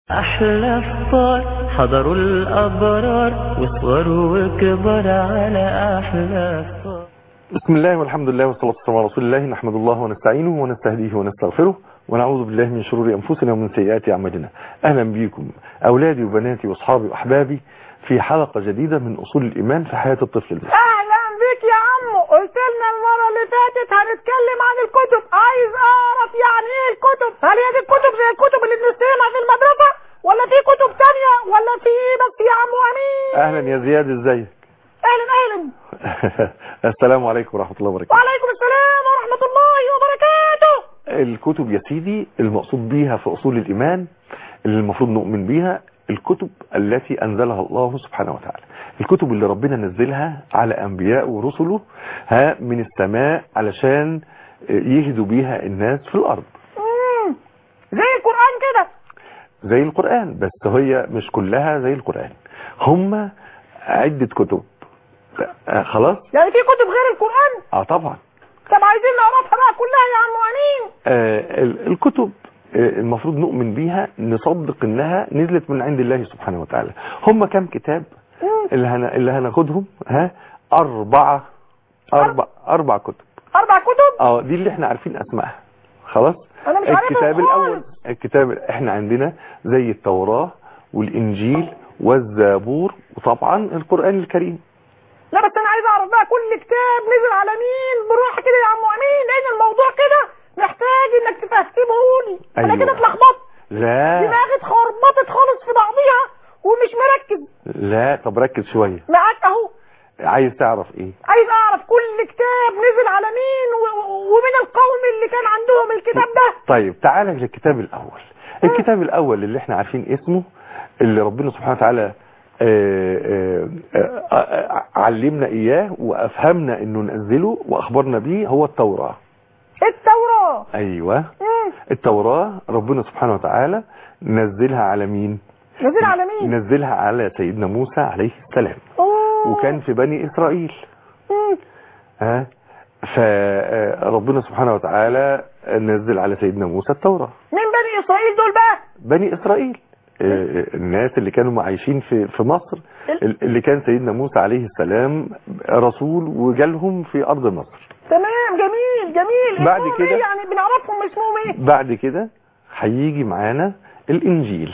أحلى فطار حضروا الأبرار وصغروا وكبر على أحلى فطار بسم الله والحمد لله والصلاة والسلام على رسول الله نحمد الله ونستعينه ونستهديه ونستغفره ونعوذ بالله من شرور أنفسنا ومن سيئات أعمالنا أهلا بكم أولادي وبناتي وأصحابي وأحبابي في حلقة جديدة من أصول الإيمان في حياة الطفل المسلم اهلا بيك يا عمو قلت لنا المره اللي فاتت هنتكلم عن الكتب عايز اعرف يعني ايه الكتب هل هي دي الكتب زي الكتب اللي بنستلمها في المدرسه ولا في كتب تانية ولا في ايه بس يا عمو امين أهلا يا زياد إزيك اهلا اهلا السلام عليكم ورحمة الله وبركاته وعليكم السلام ورحمه الله وبركاته الكتب يا سيدي المقصود بيها في أصول الإيمان اللي المفروض نؤمن بيها الكتب التي أنزلها الله سبحانه وتعالى الكتب اللي ربنا نزلها على أنبياء ورسله ها من السماء علشان يهدوا بيها الناس في الأرض مم. زي القران كده زي القرآن بس هي مش كلها زي القرآن هم عدة كتب آه، خلاص يعني في كتب غير القران اه طبعا طب عايزين نعرفها بقى كلها يا عمو امين آه، ال- الكتب آه، المفروض نؤمن بيها نصدق انها نزلت من عند الله سبحانه وتعالى هم كم كتاب مم. اللي هن... اللي هناخدهم ها أربعة أربع أربع كتب اربع كتب اه دي اللي احنا عارفين أسمائها خلاص انا مش عارفهم الكتاب خالص. الأول الكتاب احنا عندنا زي التوراة والإنجيل والزبور وطبعا القرآن الكريم لا بس انا عايز اعرف بقى كل كتاب نزل على مين بالراحه كده يا عمو امين لان الموضوع كده محتاج انك تفهمه لي انا أيوة. كده اتلخبطت لا دماغي اتخربطت خالص في بعضيها ومش مركز لا طب ركز شوية معاك اهو عايز تعرف ايه عايز اعرف كل كتاب نزل على مين و- و- ومن القوم اللي كان عندهم الكتاب ده طيب تعالى للكتاب الأول الكتاب الأول اللي احنا عارفين اسمه اللي ربنا سبحانه وتعالى آه، آه، آه، آه، علمنا إياه وأفهمنا إنه ننزله وأخبرنا بيه هو التوراة التوراة أيوة مم. التوراة ربنا سبحانه وتعالى نزلها على مين نزل على مين نزلها على سيدنا موسى عليه السلام أوه. وكان في بني إسرائيل مم. ها فربنا سبحانه وتعالى نزل على سيدنا موسى التوراة مين بني اسرائيل دول بقى بني إسرائيل آه، الناس اللي كانوا عايشين في في مصر اللي كان سيدنا موسى عليه السلام رسول وجالهم في أرض مصر تمام جميل جميل بعد اسمهم كده- ايه يعني بنعرفهم اسمهم ايه بعد كده هيجي معانا الإنجيل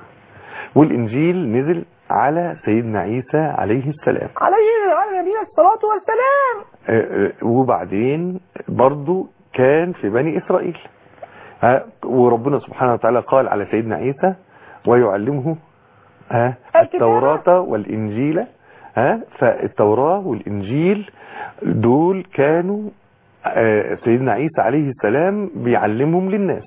والإنجيل نزل على سيدنا عيسى عليه السلام عليه على نبينا الصلاة والسلام آه، آه، وبعدين برضو كان في بني إسرائيل ها، وربنا سبحانه وتعالى قال على سيدنا عيسى ويعلمه ها، الكتابة. التوراة والإنجيل ها فالتوراة والإنجيل دول كانوا آه، سيدنا عيسى عليه السلام بيعلمهم للناس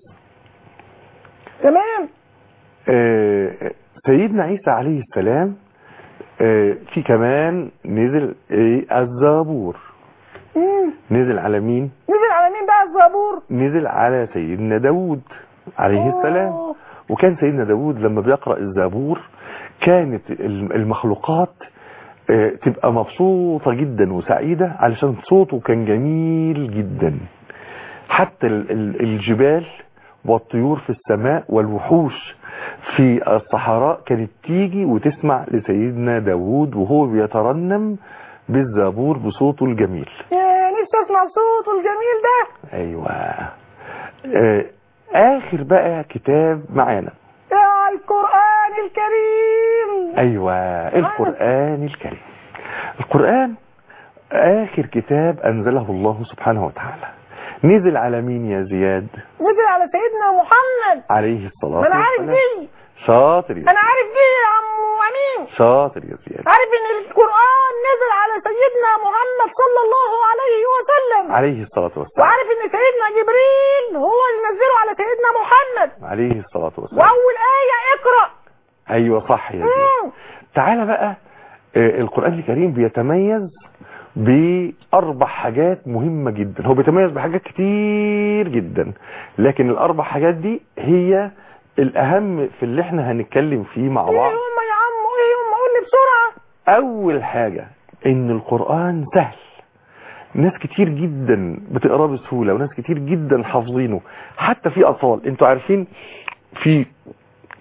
تمام آه، سيدنا عيسى عليه السلام آه، في كمان نزل إيه؟ الزبور مم. نزل على مين نزل على مين بقى الزبور نزل على سيدنا داود عليه السلام أوه. وكان سيدنا داود لما بيقرأ الزبور كانت المخلوقات آه، تبقى مبسوطة جدا وسعيدة علشان صوته كان جميل جدا حتى ال- ال- الجبال والطيور في السماء والوحوش في الصحراء كانت تيجي وتسمع لسيدنا داود وهو بيترنم بالزبور بصوته الجميل يا نفسي اسمع صوته الجميل ده ايوه آه، اخر بقى كتاب معانا يا القرآن الكريم ايوه القرآن الكريم القرآن اخر كتاب انزله الله سبحانه وتعالى نزل على مين يا زياد نزل على سيدنا محمد عليه الصلاة ما انا عارف والسلام دي شاطر يا انا زياد. عارف دي يا عمو امين شاطر يا زياد عارف ان القرآن نزل على سيدنا محمد صلى الله عليه وسلم عليه الصلاة والسلام وعارف ان سيدنا جبريل هو اللي نزله على سيدنا محمد عليه الصلاة والسلام واول آية اقرأ ايوه صح يا زياد مم. تعالى بقى آه، القرآن الكريم بيتميز بأربع حاجات مهمة جدا هو بيتميز بحاجات كتير جدا لكن الأربع حاجات دي هي الأهم في اللي احنا هنتكلم فيه مع ايه بعض هم يا عمو ايه هم قول لي بسرعة أول حاجة إن القرآن سهل ناس كتير جدا بتقراه بسهولة وناس كتير جدا حافظينه حتى في أطفال انتوا عارفين في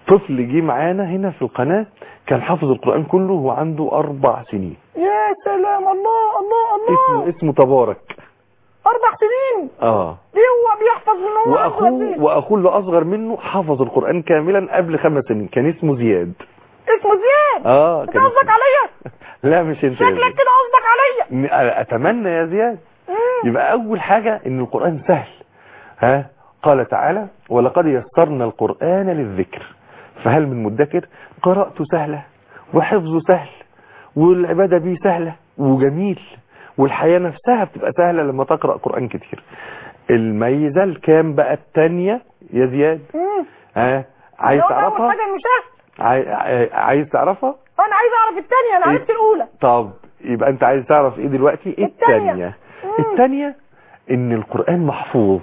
طفل جه معانا هنا في القناة كان حافظ القرآن كله وهو عنده أربع سنين يا سلام الله الله الله اسمه اسمه تبارك اربع سنين اه ليه هو بيحفظ من هو عنده واخوه قد إيه؟ واخوه اللي اصغر منه حفظ القرآن كاملا قبل خمس سنين كان اسمه زياد اسمه زياد اه انت كان قصدك اسمه- عليا لا مش انت يا شكلك زياد. كده قصدك عليا ن- اتمنى يا زياد مم. يبقى اول حاجة ان القرآن سهل ها قال تعالى ولقد يسرنا القرآن للذكر فهل من مدكر قراءته سهلة وحفظه سهل والعبادة بيه سهلة وجميل والحياة نفسها بتبقى سهلة لما تقرأ قرآن كتير الميزة الكام بقى التانية يا زياد مم. ها عايز لو ده اول تعرفها حاجه المشاهد عاي- عاي- عايز تعرفها انا عايز اعرف الثانيه انا إيه؟ عرفت الاولى طب يبقى انت عايز تعرف ايه دلوقتي التانية. التانية مم. التانية ان القرآن محفوظ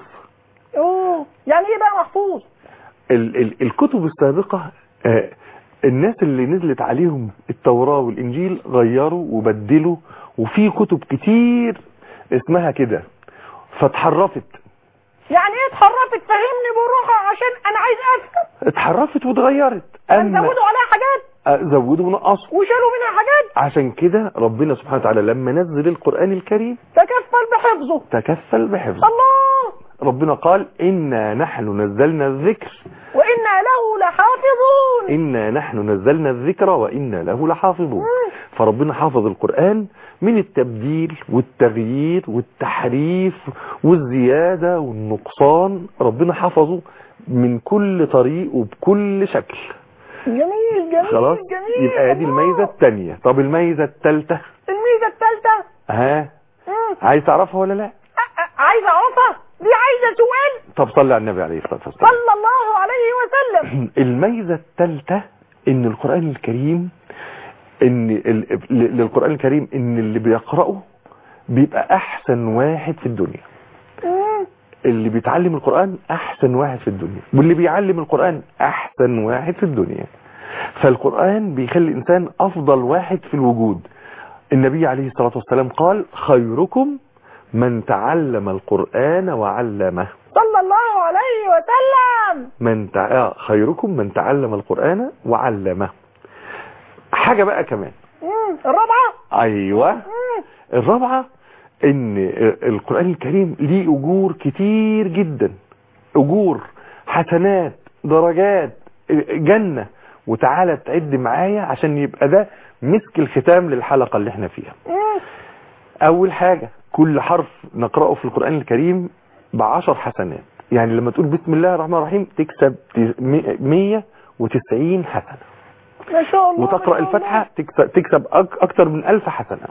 اوه يعني ايه بقى محفوظ ال ال الكتب السابقة آه، الناس اللي نزلت عليهم التوراة والإنجيل غيروا وبدلوا وفي كتب كتير اسمها كده فاتحرفت يعني ايه اتحرفت فهمني بالراحه عشان انا عايز افهم اتحرفت واتغيرت زودوا عليها حاجات آه، زودوا ونقصوا وشالوا منها حاجات عشان كده ربنا سبحانه وتعالى لما نزل القرآن الكريم تكفل بحفظه تكفل بحفظه الله ربنا قال إنا نحن نزلنا الذكر وانا له لحافظون إنا نحن نزلنا الذكر وإنا له لحافظون مم. فربنا حافظ القرآن من التبديل والتغيير والتحريف والزيادة والنقصان ربنا حفظه من كل طريق وبكل شكل جميل جميل خلاص جميل يبقى دي الله. الميزة التانية طب الميزة التالتة الميزه الثالثه ها مم. عايز تعرفها ولا لا أ- أ- عايزه اعرفها دي عايزه سؤال طب صلي على النبي عليه الصلاة والسلام صلى الله عليه وسلم الميزة الثالثة ان القرآن الكريم ان ال- ل- للقرآن الكريم ان اللي بيقرأه بيبقى احسن واحد في الدنيا مم. اللي بيتعلم القرآن احسن واحد في الدنيا واللي بيعلم القرآن احسن واحد في الدنيا فالقرآن بيخلي الانسان افضل واحد في الوجود النبي عليه الصلاة والسلام قال خيركم من تعلم القرآن وعلمه صلى الله عليه وسلم من تع... آه، خيركم من تعلم القرآن وعلمه حاجة بقى كمان مم. الرابعه ايوه مم. الرابعة ان القرآن الكريم ليه اجور كتير جدا اجور حسنات درجات جنة وتعالى تعد معايا عشان يبقى ده مسك الختام للحلقة اللي احنا فيها مم. اول حاجة كل حرف نقرأه في القرآن الكريم بعشر حسنات يعني لما تقول بسم الله الرحمن الرحيم تكسب مية وتسعين حسنة ما شاء الله وتقرأ ما شاء الفتحة تكسب, تكسب أك- أكتر من ألف حسنة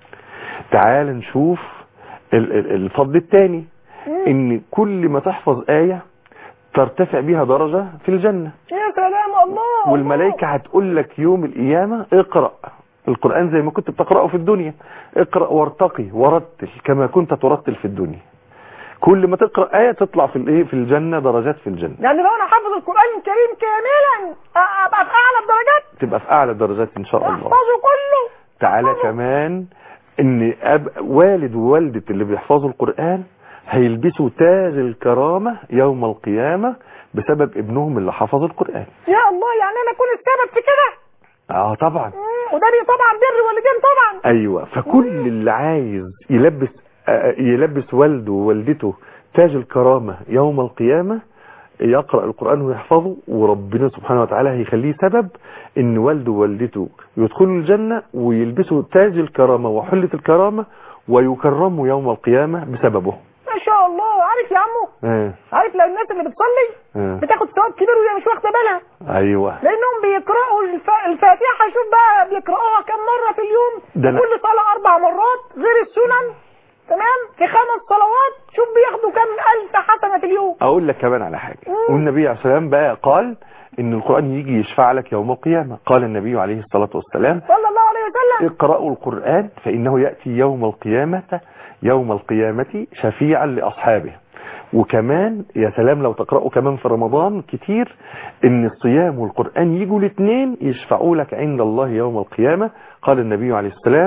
تعال نشوف ال- ال- الفضل الثاني الله. مم. ان كل ما تحفظ آية ترتفع بيها درجة في الجنة يا سلام الله والملائكة هتقول لك يوم القيامة اقرأ القرآن زي ما كنت بتقرأه في الدنيا اقرأ وارتقي ورتل كما كنت ترتل في الدنيا كل ما تقرأ آية تطلع في الايه في الجنة درجات في الجنة يعني لو انا حافظ القران الكريم كاملا أ- ابقى في اعلى الدرجات تبقى في أعلى الدرجات إن شاء الله احفظه كله تعالى أحفظه. كمان ان أب والد ووالدة اللي بيحفظوا القرآن هيلبسوا تاج الكرامة يوم القيامة بسبب ابنهم اللي حفظ القرآن يا الله يعني انا اكون السبب في كده اه طبعا مم. وده بي طبعا بر والدين طبعا ايوه فكل اللي عايز يلبس آه، يلبس والده ووالدته تاج الكرامة يوم القيامة يقرأ القرآن ويحفظه وربنا سبحانه وتعالى هيخليه سبب ان والده ووالدته يدخلوا الجنة ويلبسوا تاج الكرامة وحلة الكرامة ويكرموا يوم القيامة بسببه ما شاء الله عارف يا عمو آه. عارف لو الناس اللي بتصلي آه. بتاخد ثواب كبير وهي مش واخده بالها ايوه لانهم بيقراوا الف... الفاتحه شوف بقى بيقراوها كم مره في اليوم ده أنا- كل صلاه اربع مرات غير السنن تمام في خمس صلوات شوف بياخدوا كم الف حسنه في اليوم اقول لك كمان على حاجة مم. والنبي عليه السلام بقى قال ان القرآن يجي يشفع لك يوم القيامة قال النبي عليه الصلاة والسلام صلى الله عليه وسلم اقرأوا القرآن فإنه يأتي يوم القيامة يوم القيامة شفيعا لأصحابه وكمان يا سلام لو تقرأوا كمان في رمضان كتير ان الصيام والقرآن يجوا الاثنين يشفعوا لك عند الله يوم القيامة قال النبي عليه السلام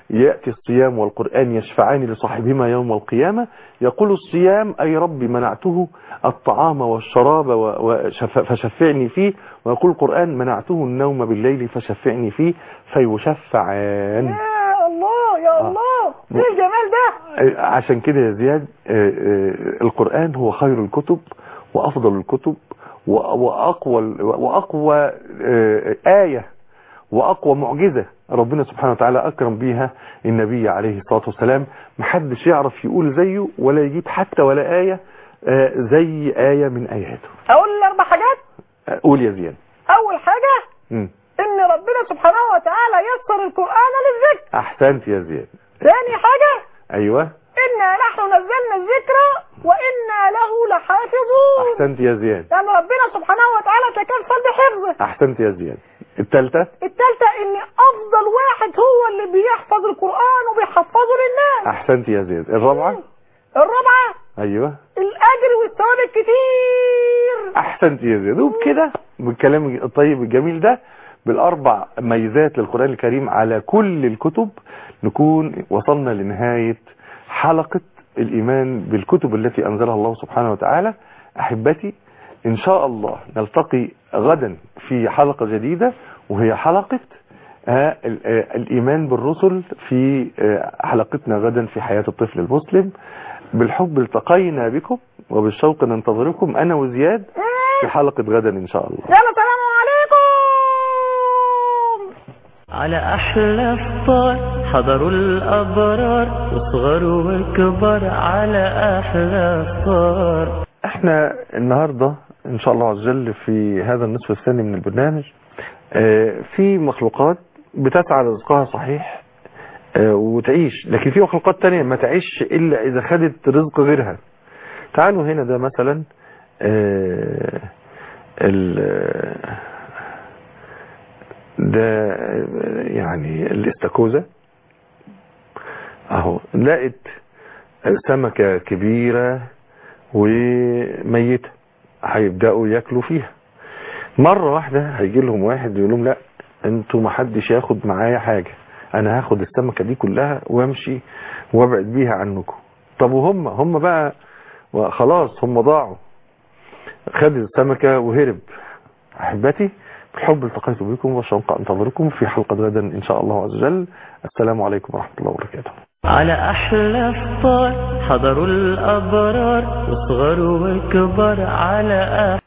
يأتي الصيام والقرآن يشفعان لصاحبهما يوم القيامة يقول الصيام أي ربي منعته الطعام والشراب و- وشف- فشفعني فيه ويقول القرآن منعته النوم بالليل فشفعني فيه فيشفعان يا الله يا آه. الله ايه الجمال ده عشان كده يا زياد آه، آه، القرآن هو خير الكتب وأفضل الكتب و- وأقوى وأقوى آه، آية وأقوى معجزة ربنا سبحانه وتعالى أكرم بيها النبي عليه الصلاة والسلام محدش يعرف يقول زيه ولا يجيب حتى ولا آية آه، زي آية من آياته اقول الاربع حاجات آه، قول يا زياد اول حاجة مم. ان ربنا سبحانه وتعالى يسر القرآن للذكر أحسنت يا زياد ثاني حاجة أيوة انا نحن نزلنا الذكر وانا له لحافظون أحسنت يا زياد يعني ربنا سبحانه وتعالى تكفل بحفظه أحسنت يا زياد الثالثة التالتة ان افضل واحد هو اللي بيحفظ القرآن وبيحفظه للناس أحسنت يا زياد الرابعة الرابعة أيوة الاجر والثواب الكتير احسنت يا زياد وبكده بالكلام الطيب الجميل ده بالاربع ميزات للقران الكريم على كل الكتب نكون وصلنا لنهايه حلقه الايمان بالكتب التي انزلها الله سبحانه وتعالى احبتي ان شاء الله نلتقي غدا في حلقه جديده وهي حلقه آه، ال- آه، الايمان بالرسل في آه، حلقتنا غدا في حياه الطفل المسلم بالحب التقينا بكم وبالشوق ننتظركم انا وزياد في حلقة غدا ان شاء الله يلا سلام عليكم على أحلى فطار حضروا الأبرار وصغر وكبر على أحلى فطار احنا النهاردة ان شاء الله عز وجل في هذا النصف الثاني من البرنامج آه، في مخلوقات بتسعى رزقها صحيح آه، وتعيش لكن في مخلوقات تانية ما تعيش الا اذا خدت رزق غيرها تعالوا هنا ده مثلا آه، ال- ده آه، يعني الاستاكوزا اهو لقت سمكة كبيرة وميتة هيبدأوا ياكلوا فيها مرة واحدة هيجي لهم واحد يقول لهم لا انتوا ما حدش ياخد معايا حاجة انا هاخد السمكة دي كلها وامشي وابعد بيها عنكم طب وهم هم بقى خلاص هم ضاعوا خد السمكة وهرب احبتي بالحب التقيت بكم وشوق انتظركم في حلقة غدا ان شاء الله عز وجل السلام عليكم ورحمة الله وبركاته على أحلى فطار حضروا الأبرار وصغر وكبر على أحلى